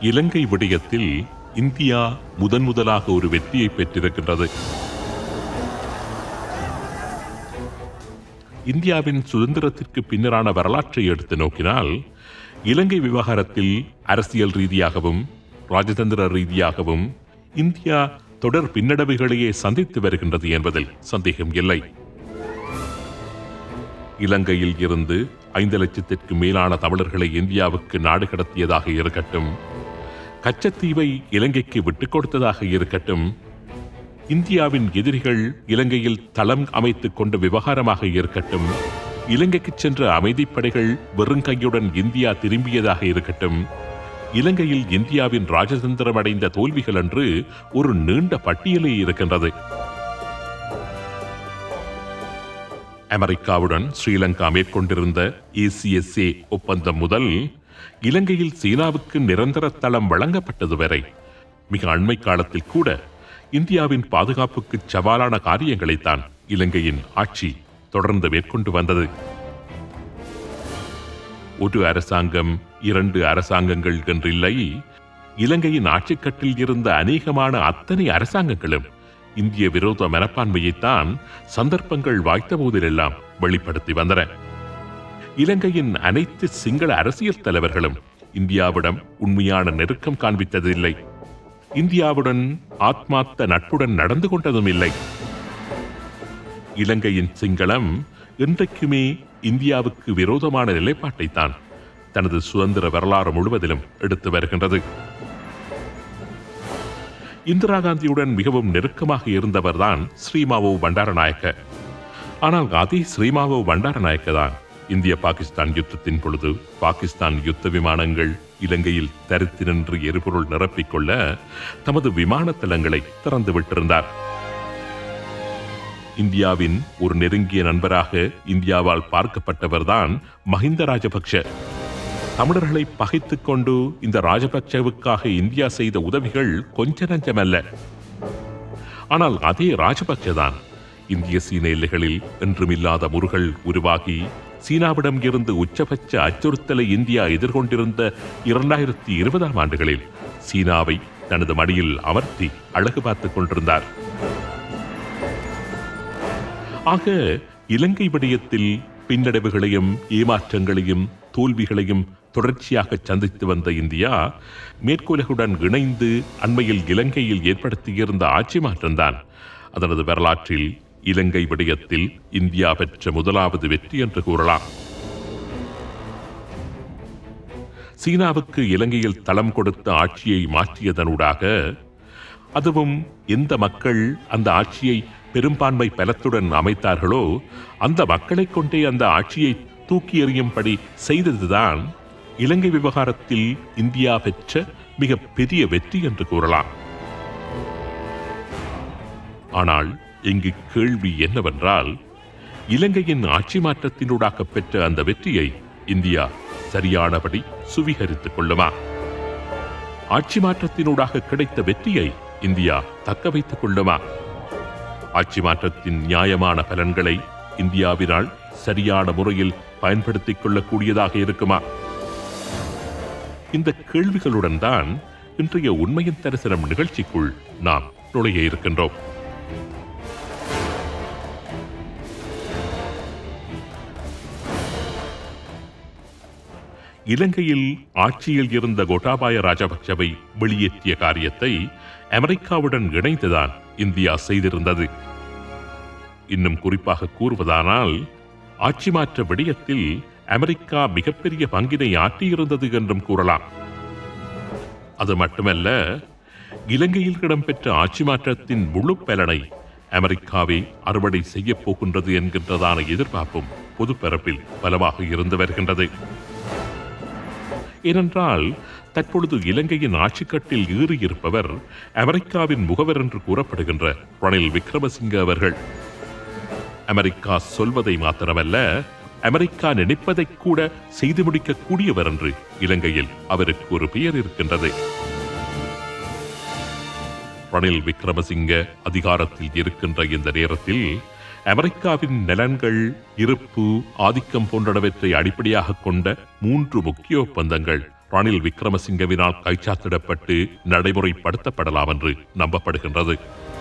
இலங்கை விடயத்தில் இந்தியா முதன் முதலாக ஒரு வெற்றியை பெற்றிருக்கின்றது இந்தியாவின் சுதந்திரத்திற்கு பின்னரான வரலாற்றை எடுத்து நோக்கினால் இலங்கை விவகாரத்தில் அரசியல் ரீதியாகவும் ராஜதந்திர ரீதியாகவும் இந்தியா தொடர் பின்னடைவுகளையே சந்தித்து வருகின்றது என்பதில் சந்தேகம் இல்லை இலங்கையில் இருந்து ஐந்து லட்சத்திற்கு மேலான தமிழர்களை இந்தியாவுக்கு நாடு கடத்தியதாக இருக்கட்டும் கச்சத்தீவை இலங்கைக்கு விட்டுக் கொடுத்ததாக இருக்கட்டும் இந்தியாவின் எதிரிகள் இலங்கையில் தளம் அமைத்துக் கொண்ட விவகாரமாக இருக்கட்டும் இலங்கைக்கு சென்ற அமைதிப்படைகள் வெறுங்கையுடன் இந்தியா திரும்பியதாக இருக்கட்டும் இலங்கையில் இந்தியாவின் ராஜதந்திரம் அடைந்த தோல்விகள் என்று ஒரு நீண்ட பட்டியலே இருக்கின்றது அமெரிக்காவுடன் ஸ்ரீலங்கா மேற்கொண்டிருந்த ஏசிஎஸ்ஏ ஒப்பந்தம் முதல் இலங்கையில் சீனாவுக்கு நிரந்தர தளம் வழங்கப்பட்டது வரை மிக அண்மை காலத்தில் கூட இந்தியாவின் பாதுகாப்புக்கு சவாலான காரியங்களைத்தான் இலங்கையின் ஆட்சி தொடர்ந்து மேற்கொண்டு வந்தது ஒரு அரசாங்கம் இரண்டு அரசாங்கங்கள் என்றில்லை இலங்கையின் ஆட்சிக்கட்டில் இருந்த அநேகமான அத்தனை அரசாங்கங்களும் இந்திய விரோத மனப்பான்மையைத்தான் சந்தர்ப்பங்கள் வாய்த்த போதிலெல்லாம் வெளிப்படுத்தி வந்தன இலங்கையின் அனைத்து சிங்கள அரசியல் தலைவர்களும் இந்தியாவிடம் உண்மையான நெருக்கம் காண்பித்ததில்லை இந்தியாவுடன் ஆத்மார்த்த நட்புடன் நடந்து கொண்டதும் இல்லை இலங்கையின் சிங்களம் இன்றைக்குமே இந்தியாவுக்கு விரோதமான நிலைப்பாட்டைத்தான் தனது சுதந்திர வரலாறு முழுவதிலும் எடுத்து வருகின்றது இந்திரா காந்தியுடன் மிகவும் நெருக்கமாக இருந்தவர்தான் ஸ்ரீமாவோ பண்டாரநாயக்க ஆனால் அதே ஸ்ரீமாவோ பண்டாரநாயக்க தான் இந்திய பாகிஸ்தான் யுத்தத்தின் பொழுது பாகிஸ்தான் யுத்த விமானங்கள் இலங்கையில் தரித்து நின்று எரிபொருள் நிரப்பிக்கொள்ள தமது விமான தளங்களை திறந்து விட்டிருந்தார் இந்தியாவின் ஒரு நெருங்கிய நண்பராக இந்தியாவால் பார்க்கப்பட்டவர்தான் மஹிந்த ராஜபக்ஷ தமிழர்களை பகைத்துக் கொண்டு இந்த ராஜபக்சவுக்காக இந்தியா செய்த உதவிகள் கொஞ்ச நஞ்சமல்ல ஆனால் அதே ராஜபக்ச தான் இந்திய சீன எல்லைகளில் என்றுமில்லாத முருகள் உருவாகி சீனாவிடம் இருந்து உச்சபட்ச அச்சுறுத்தலை இந்தியா எதிர்கொண்டிருந்த இரண்டாயிரத்தி இருபதாம் ஆண்டுகளில் சீனாவை தனது மடியில் அமர்த்தி அழகு பார்த்துக் கொண்டிருந்தார் ஆக இலங்கை விடயத்தில் பின்னடைவுகளையும் ஏமாற்றங்களையும் தோல்விகளையும் தொடர்ச்சியாக சந்தித்து வந்த இந்தியா மேற்குலகுடன் இணைந்து அண்மையில் இலங்கையில் ஏற்படுத்தியிருந்த ஆட்சி மாற்றம்தான் அதனது வரலாற்றில் இலங்கை விடயத்தில் இந்தியா பெற்ற முதலாவது வெற்றி என்று கூறலாம் சீனாவுக்கு இலங்கையில் தளம் கொடுத்த ஆட்சியை மாற்றியதனூடாக அதுவும் எந்த மக்கள் அந்த ஆட்சியை பெரும்பான்மை பலத்துடன் அமைத்தார்களோ அந்த மக்களைக் கொண்டே அந்த ஆட்சியை தூக்கி எறியும்படி செய்ததுதான் இலங்கை விவகாரத்தில் இந்தியா பெற்ற மிக பெரிய வெற்றி என்று கூறலாம் ஆனால் இங்கு கேள்வி என்னவென்றால் இலங்கையின் ஆட்சி மாற்றத்தினூடாக பெற்ற அந்த வெற்றியை இந்தியா சரியானபடி சுவீகரித்துக் கொள்ளுமா ஆட்சி மாற்றத்தினூடாக கிடைத்த வெற்றியை இந்தியா தக்க வைத்துக் கொள்ளுமா ஆட்சி மாற்றத்தின் நியாயமான பலன்களை இந்தியாவினால் சரியான முறையில் பயன்படுத்திக் கொள்ளக்கூடியதாக இருக்குமா இந்த கேள்விகளுடன் தான் இன்றைய உண்மையின் தரிசனம் நிகழ்ச்சிக்குள் நாம் நுழைய இருக்கின்றோம் இலங்கையில் ஆட்சியில் இருந்த கோட்டாபாய ராஜபக்சவை வெளியேற்றிய காரியத்தை அமெரிக்காவுடன் இணைந்துதான் இந்தியா செய்திருந்தது இன்னும் குறிப்பாக கூறுவதானால் ஆட்சி மாற்ற விடயத்தில் அமெரிக்கா மிகப்பெரிய பங்கினை ஆற்றியிருந்தது என்றும் கூறலாம் அது மட்டுமல்ல இலங்கையில் இடம்பெற்ற ஆட்சி மாற்றத்தின் முழு பலனை அமெரிக்காவே அறுவடை செய்யப் போகின்றது என்கின்றதான எதிர்பார்ப்பும் பொதுப்பரப்பில் பலமாக இருந்து வருகின்றது ஏனென்றால் தற்பொழுது இலங்கையின் ஆட்சிக்கட்டில் ஏறியிருப்பவர் அமெரிக்காவின் முகவர் என்று கூறப்படுகின்ற ரணில் விக்ரமசிங்க அவர்கள் அமெரிக்கா சொல்வதை மாத்திரமல்ல அமெரிக்கா நினைப்பதை கூட செய்து முடிக்கக்கூடியவர் என்று இலங்கையில் அவருக்கு ஒரு பெயர் இருக்கின்றது ரணில் விக்ரமசிங்க அதிகாரத்தில் இருக்கின்ற இந்த நேரத்தில் அமெரிக்காவின் நலன்கள் இருப்பு ஆதிக்கம் போன்றவற்றை அடிப்படையாக கொண்ட மூன்று முக்கிய ஒப்பந்தங்கள் ரணில் விக்ரமசிங்கவினால் கைச்சாத்திடப்பட்டு நடைமுறைப்படுத்தப்படலாம் என்று நம்பப்படுகின்றது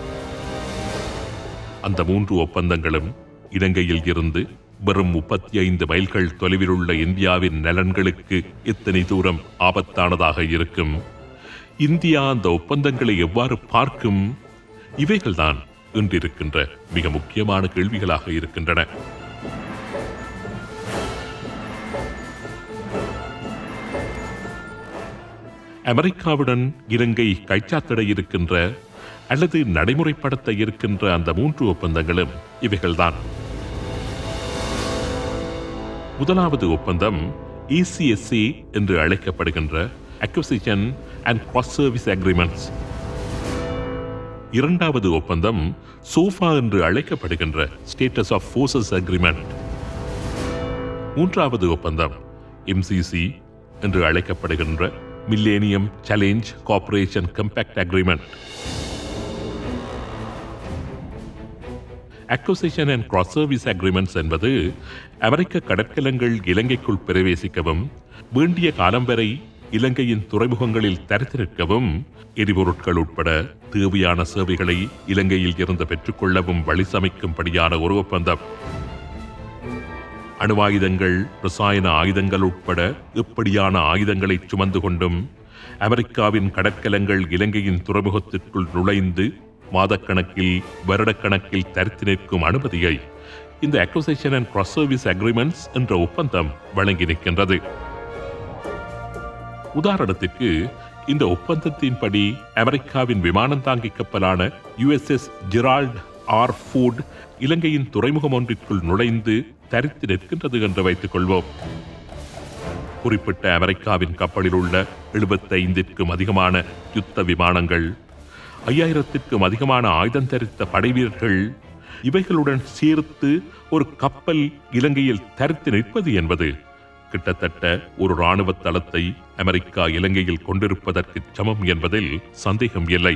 அந்த மூன்று ஒப்பந்தங்களும் இலங்கையில் இருந்து வெறும் முப்பத்தி ஐந்து மைல்கள் தொலைவில் உள்ள இந்தியாவின் நலன்களுக்கு எத்தனை தூரம் ஆபத்தானதாக இருக்கும் இந்தியா அந்த ஒப்பந்தங்களை எவ்வாறு பார்க்கும் இவைகள்தான் இன்றிருக்கின்ற மிக முக்கியமான கேள்விகளாக இருக்கின்றன அமெரிக்காவுடன் இலங்கை கைச்சாத்திட இருக்கின்ற அல்லது நடைமுறைப்படுத்த இருக்கின்ற அந்த மூன்று ஒப்பந்தங்களும் இவைகள்தான் முதலாவது ஒப்பந்தம் இசிஎஸ்சி என்று அழைக்கப்படுகின்ற acquisition and cross service agreements இரண்டாவது ஒப்பந்தம் சோஃபா என்று அழைக்கப்படுகின்ற ஸ்டேட்டஸ் ஆஃப் ஃபோர்சஸ் அக்ரிமெண்ட் மூன்றாவது ஒப்பந்தம் எம்சிசி என்று அழைக்கப்படுகின்ற millennium challenge corporation compact agreement acquisition and cross service agreements என்பது அமெரிக்க கடற்கலங்கள் இலங்கைக்குள் பிரவேசிக்கவும் வேண்டிய காலம் வரை இலங்கையின் துறைமுகங்களில் தரித்து நிற்கவும் எரிபொருட்கள் உட்பட தேவையான சேவைகளை இலங்கையில் இருந்து பெற்றுக்கொள்ளவும் வழி சமைக்கும்படியான ஒரு ஒப்பந்தம் அணுவாயுதங்கள் ரசாயன ஆயுதங்கள் உட்பட எப்படியான ஆயுதங்களை சுமந்து கொண்டும் அமெரிக்காவின் கடற்கலங்கள் இலங்கையின் துறைமுகத்திற்குள் நுழைந்து மாதக்கணக்கில் வருடக்கணக்கில் தரித்து நிற்கும் அனுமதியை இந்த acquisition and cross service agreements என்ற ஒப்பந்தம் வழங்கி நிற்கின்றது உதாரணத்திற்கு இந்த ஒப்பந்தத்தின்படி அமெரிக்காவின் விமானம் தாங்கி கப்பலான யுஎஸ்எஸ் ஜெரால்ட் ஆர் ஃபுட் இலங்கையின் துறைமுகம் ஒன்றிற்குள் நுழைந்து தரித்து நிற்கின்றது என்று வைத்துக் கொள்வோம் குறிப்பிட்ட அமெரிக்காவின் கப்பலில் உள்ள எழுபத்தைந்திற்கும் அதிகமான யுத்த விமானங்கள் ஐயாயிரத்திற்கும் அதிகமான ஆயுதம் தரித்த படைவீரர்கள் இவைகளுடன் சேர்த்து ஒரு கப்பல் இலங்கையில் தரித்து நிற்பது என்பது கிட்டத்தட்ட ஒரு ராணுவ தளத்தை அமெரிக்கா இலங்கையில் கொண்டிருப்பதற்கு சமம் என்பதில் சந்தேகம் இல்லை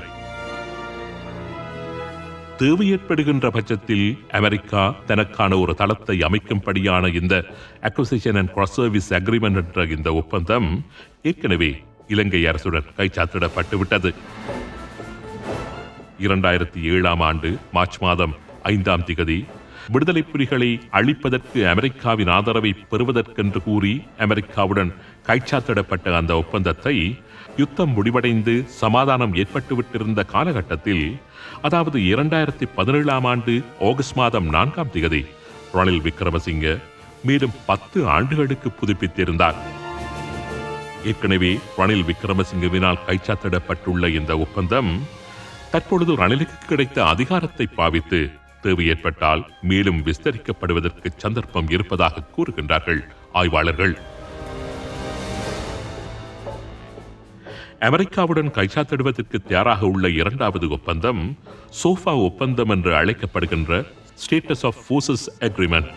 தேவை ஏற்படுகின்ற பட்சத்தில் அமெரிக்கா தனக்கான ஒரு தளத்தை அமைக்கும்படியான இந்த acquisition and cross service agreement என்ற இந்த ஒப்பந்தம் ஏற்கனவே இலங்கை அரசுடன் கைச்சாத்திடப்பட்டு விட்டது இரண்டாயிரத்தி ஏழாம் ஆண்டு மார்ச் மாதம் ஐந்தாம் திகதி விடுதலை புலிகளை அழிப்பதற்கு அமெரிக்காவின் ஆதரவை பெறுவதற்கென்று கூறி அமெரிக்காவுடன் கைச்சாத்திடப்பட்ட அந்த ஒப்பந்தத்தை யுத்தம் முடிவடைந்து சமாதானம் ஏற்பட்டுவிட்டிருந்த காலகட்டத்தில் அதாவது இரண்டாயிரத்தி பதினேழாம் ஆண்டு ஆகஸ்ட் மாதம் நான்காம் திகதி ரணில் விக்ரமசிங்க மேலும் பத்து ஆண்டுகளுக்கு புதுப்பித்திருந்தார் ஏற்கனவே ரணில் விக்ரமசிங்கவினால் கைச்சாத்திடப்பட்டுள்ள இந்த ஒப்பந்தம் தற்பொழுது ரணிலுக்கு கிடைத்த அதிகாரத்தை பாவித்து தேவை ஏற்பட்டால் மேலும் விஸ்தரிக்கப்படுவதற்கு சந்தர்ப்பம் இருப்பதாக கூறுகின்றார்கள் ஆய்வாளர்கள் அமெரிக்காவுடன் கைச்சாத்திடுவதற்கு தயாராக உள்ள இரண்டாவது ஒப்பந்தம் சோஃபா ஒப்பந்தம் என்று அழைக்கப்படுகின்ற ஸ்டேட்டஸ் ஆஃப் ஃபோர்சஸ் அக்ரிமெண்ட்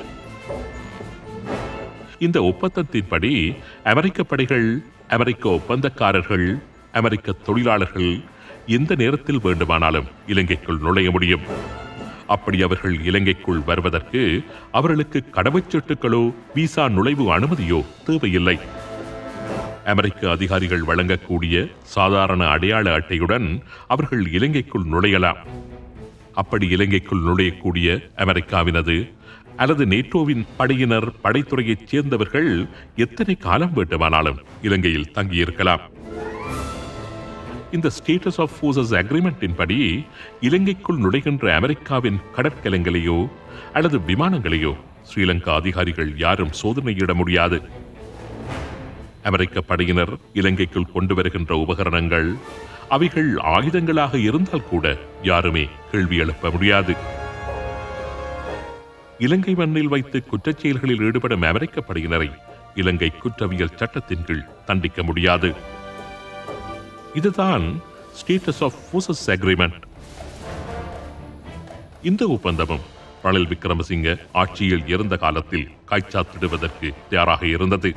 இந்த ஒப்பந்தத்தின்படி அமெரிக்க படைகள் அமெரிக்க ஒப்பந்தக்காரர்கள் அமெரிக்க தொழிலாளர்கள் எந்த நேரத்தில் வேண்டுமானாலும் இலங்கைக்குள் நுழைய முடியும் அப்படி அவர்கள் இலங்கைக்குள் வருவதற்கு அவர்களுக்கு கடவுச்சீட்டுகளோ விசா நுழைவு அனுமதியோ தேவையில்லை அமெரிக்க அதிகாரிகள் வழங்கக்கூடிய சாதாரண அடையாள அட்டையுடன் அவர்கள் இலங்கைக்குள் நுழையலாம் அப்படி இலங்கைக்குள் நுழையக்கூடிய அமெரிக்காவினது அல்லது நேட்டோவின் படையினர் படைத்துறையைச் சேர்ந்தவர்கள் எத்தனை காலம் வேண்டுமானாலும் இலங்கையில் தங்கியிருக்கலாம் இந்த ஸ்டேட்டஸ் ஆஃப் ஃபோர்சஸ் அக்ரிமெண்டின் படி இலங்கைக்குள் நுழைகின்ற அமெரிக்காவின் கடற்கலங்களையோ அல்லது விமானங்களையோ ஸ்ரீலங்கா அதிகாரிகள் யாரும் சோதனையிட முடியாது அமெரிக்க படையினர் இலங்கைக்குள் கொண்டு வருகின்ற உபகரணங்கள் அவைகள் ஆயுதங்களாக இருந்தால் கூட யாருமே கேள்வி எழுப்ப முடியாது இலங்கை மண்ணில் வைத்து குற்றச் செயல்களில் ஈடுபடும் அமெரிக்க படையினரை இலங்கை குற்றவியல் சட்டத்தின் கீழ் தண்டிக்க முடியாது இதுதான் ஸ்டேட்டஸ் ஆஃப் ஃபோர்சஸ் அக்ரிமெண்ட் இந்த ஒப்பந்தமும் ரணில் விக்ரமசிங்க ஆட்சியில் இருந்த காலத்தில் கைச்சாத்திடுவதற்கு தயாராக இருந்தது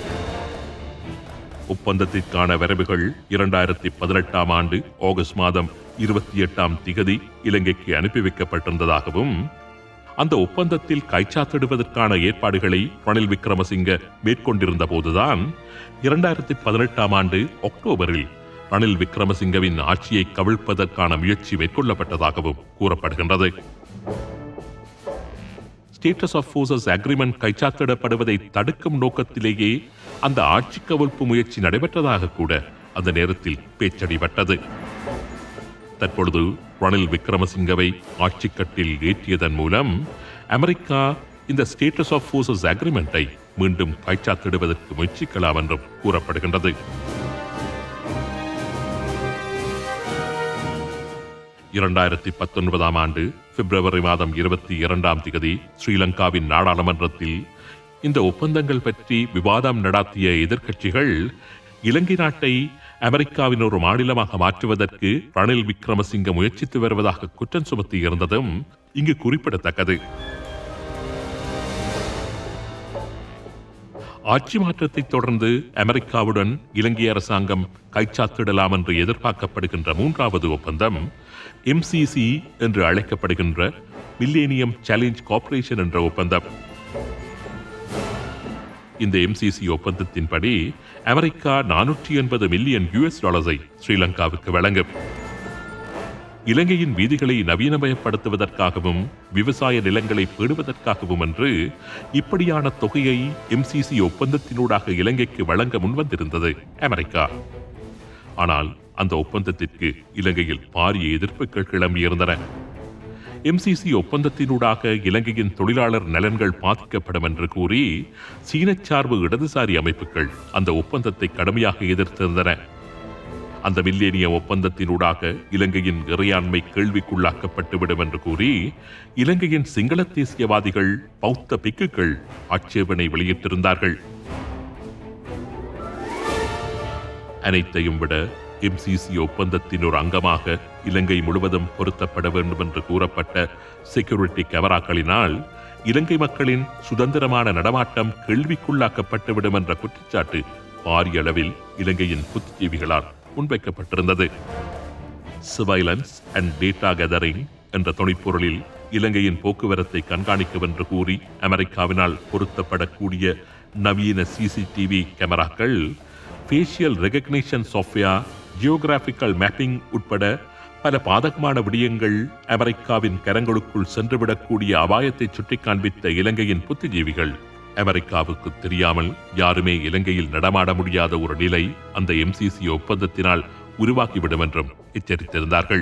ஒப்பந்தத்திற்கான வரவுகள் இரண்டாயிரத்தி பதினெட்டாம் ஆண்டு ஆகஸ்ட் மாதம் இருபத்தி எட்டாம் திகதி இலங்கைக்கு அனுப்பி வைக்கப்பட்டிருந்ததாகவும் அந்த ஒப்பந்தத்தில் கைச்சாத்திடுவதற்கான ஏற்பாடுகளை ரணில் விக்ரமசிங்க மேற்கொண்டிருந்த போதுதான் இரண்டாயிரத்தி பதினெட்டாம் ஆண்டு அக்டோபரில் ரணில் விக்ரமசிங்கவின் ஆட்சியை கவிழ்ப்பதற்கான முயற்சி மேற்கொள்ளப்பட்டதாகவும் கூறப்படுகின்றது ஸ்டேட்டஸ் ஆஃப் ஃபோர்சஸ் அக்ரிமெண்ட் கைச்சாத்திடப்படுவதை தடுக்கும் நோக்கத்திலேயே அந்த ஆட்சி கவிழ்ப்பு முயற்சி நடைபெற்றதாக கூட அந்த நேரத்தில் பேச்சடிபட்டது தற்பொழுது ரணில் விக்ரமசிங்கவை ஆட்சிக்கட்டில் ஏற்றியதன் மூலம் அமெரிக்கா இந்த ஸ்டேட்டஸ் ஆஃப் ஃபோர்சஸ் அக்ரிமெண்டை மீண்டும் கைச்சாத்திடுவதற்கு முயற்சிக்கலாம் என்றும் கூறப்படுகின்றது இரண்டாயிரத்தி பத்தொன்பதாம் ஆண்டு பிப்ரவரி மாதம் இருபத்தி இரண்டாம் தேதி ஸ்ரீலங்காவின் நாடாளுமன்றத்தில் இந்த ஒப்பந்தங்கள் பற்றி விவாதம் நடாத்திய எதிர்க்கட்சிகள் இலங்கை நாட்டை அமெரிக்காவின் ஒரு மாநிலமாக மாற்றுவதற்கு ரணில் விக்ரமசிங்க முயற்சித்து வருவதாக குற்றம் சுமத்தி இருந்ததும் இங்கு குறிப்பிடத்தக்கது ஆட்சி மாற்றத்தை தொடர்ந்து அமெரிக்காவுடன் இலங்கை அரசாங்கம் கைச்சாத்திடலாம் என்று எதிர்பார்க்கப்படுகின்ற மூன்றாவது ஒப்பந்தம் எம்சிசி என்று அழைக்கப்படுகின்ற மில்லேனியம் சேலஞ்ச் கார்ப்பரேஷன் என்ற ஒப்பந்தம் இந்த எம்சிசி ஒப்பந்தத்தின்படி அமெரிக்கா நானூற்றி எண்பது மில்லியன் யுஎஸ் டாலர்ஸை ஸ்ரீலங்காவுக்கு வழங்கும் இலங்கையின் வீதிகளை நவீனமயப்படுத்துவதற்காகவும் விவசாய நிலங்களை பேணுவதற்காகவும் என்று இப்படியான தொகையை எம்சிசி ஒப்பந்தத்தினூடாக இலங்கைக்கு வழங்க முன்வந்திருந்தது அமெரிக்கா ஆனால் அந்த ஒப்பந்தத்திற்கு இலங்கையில் பாரிய எதிர்ப்புகள் கிளம்பியிருந்தன எம்சிசி ஒப்பந்தத்தினூடாக இலங்கையின் தொழிலாளர் நலன்கள் பாதிக்கப்படும் என்று கூறி சீனச் சார்பு இடதுசாரி அமைப்புகள் அந்த ஒப்பந்தத்தை கடுமையாக எதிர்த்திருந்தன அந்த மில்லேனிய ஒப்பந்தத்தினூடாக இலங்கையின் இறையாண்மை கேள்விக்குள்ளாக்கப்பட்டுவிடும் என்று கூறி இலங்கையின் சிங்கள தேசியவாதிகள் பௌத்த பிக்குகள் ஆட்சேபனை வெளியிட்டிருந்தார்கள் அனைத்தையும் விட எம்சிசி ஒப்பந்தத்தின் ஒரு அங்கமாக இலங்கை முழுவதும் பொருத்தப்பட வேண்டும் என்று கூறப்பட்ட செக்யூரிட்டி கேமராக்களினால் இலங்கை மக்களின் சுதந்திரமான நடமாட்டம் கேள்விக்குள்ளாக்கப்பட்டுவிடும் என்ற குற்றச்சாட்டு பாரிய அளவில் இலங்கையின் புத்திஜீவிகளால் முன்வைக்கப்பட்டிருந்தது சர்வைலன்ஸ் அண்ட் டேட்டா கேதரிங் என்ற துணைப்பொருளில் இலங்கையின் போக்குவரத்தை கண்காணிக்கும் என்று கூறி அமெரிக்காவினால் பொருத்தப்படக்கூடிய நவீன சிசிடிவி கேமராக்கள் facial recognition software geographical mapping உட்பட பல பாதகமான விடயங்கள் அமெரிக்காவின் கரங்களுக்குள் சென்றுவிடக்கூடிய அபாயத்தை சுட்டிக் காண்பித்த இலங்கையின் புத்திஜீவிகள் அமெரிக்காவுக்கு தெரியாமல் யாருமே இலங்கையில் நடமாட முடியாத ஒரு நிலை அந்த எம்சிசி ஒப்பந்தத்தினால் உருவாக்கிவிடும் என்றும் எச்சரித்திருந்தார்கள்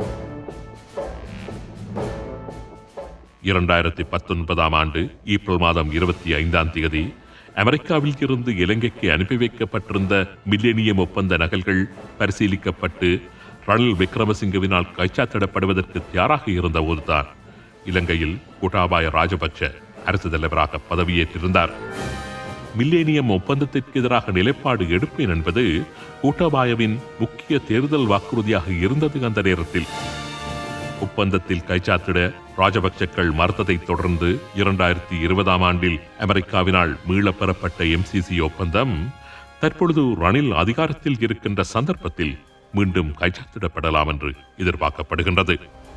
இரண்டாயிரத்தி பத்தொன்பதாம் ஆண்டு ஏப்ரல் மாதம் இருபத்தி ஐந்தாம் தேதி அமெரிக்காவில் இருந்து இலங்கைக்கு அனுப்பி வைக்கப்பட்டிருந்த மில்லேனியம் ஒப்பந்த நகல்கள் பரிசீலிக்கப்பட்டு ரணில் விக்ரமசிங்கவினால் கைச்சாத்திடப்படுவதற்கு தயாராக இருந்த போதுதான் இலங்கையில் கோட்டாபாய ராஜபக்ஷ அரசு தலைவராக பதவியேற்றிருந்தார் மில்லேனியம் ஒப்பந்தத்திற்கு எதிராக நிலைப்பாடு எடுப்பேன் என்பது கோட்டாபாயவின் முக்கிய தேர்தல் வாக்குறுதியாக இருந்தது அந்த நேரத்தில் ஒப்பந்தத்தில் கைச்சாத்திட ராஜபக்சக்கள் மறுத்ததைத் தொடர்ந்து இரண்டாயிரத்தி இருபதாம் ஆண்டில் அமெரிக்காவினால் மீளப் பெறப்பட்ட எம்சிசி ஒப்பந்தம் தற்பொழுது ரணில் அதிகாரத்தில் இருக்கின்ற சந்தர்ப்பத்தில் மீண்டும் கைச்சாத்திடப்படலாம் என்று எதிர்பார்க்கப்படுகின்றது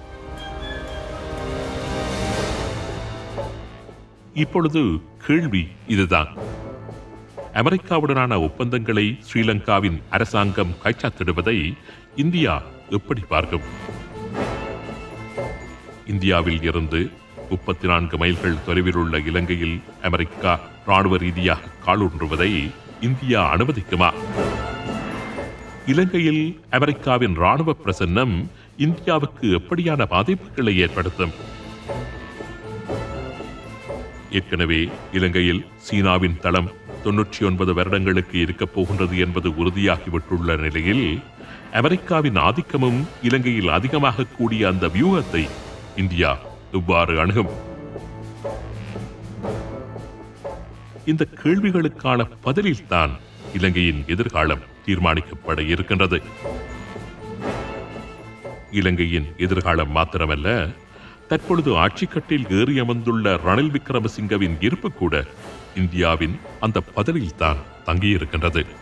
இப்பொழுது கேள்வி இதுதான் அமெரிக்காவுடனான ஒப்பந்தங்களை ஸ்ரீலங்காவின் அரசாங்கம் கைச்சாத்திடுவதை இந்தியா எப்படி பார்க்கும் இந்தியாவில் இருந்து முப்பத்தி நான்கு மைல்கள் தொலைவில் உள்ள இலங்கையில் அமெரிக்கா ராணுவ ரீதியாக காலூன்றுவதை இந்தியா அனுமதிக்குமா இலங்கையில் அமெரிக்காவின் ராணுவ பிரசன்னம் இந்தியாவுக்கு எப்படியான பாதிப்புகளை ஏற்படுத்தும் ஏற்கனவே இலங்கையில் சீனாவின் தளம் தொன்னூற்றி ஒன்பது வருடங்களுக்கு இருக்கப் போகின்றது என்பது உறுதியாகிவிட்டுள்ள நிலையில் அமெரிக்காவின் ஆதிக்கமும் இலங்கையில் அதிகமாக கூடிய அந்த வியூகத்தை இந்தியா இவ்வாறு அணுகும் இந்த கேள்விகளுக்கான பதிலில்தான் இலங்கையின் எதிர்காலம் தீர்மானிக்கப்பட இருக்கின்றது இலங்கையின் எதிர்காலம் மாத்திரமல்ல தற்பொழுது ஆட்சிக்கட்டில் ஏறி அமர்ந்துள்ள ரணில் விக்ரமசிங்கவின் இருப்பு கூட இந்தியாவின் அந்த பதிலில்தான் தங்கியிருக்கின்றது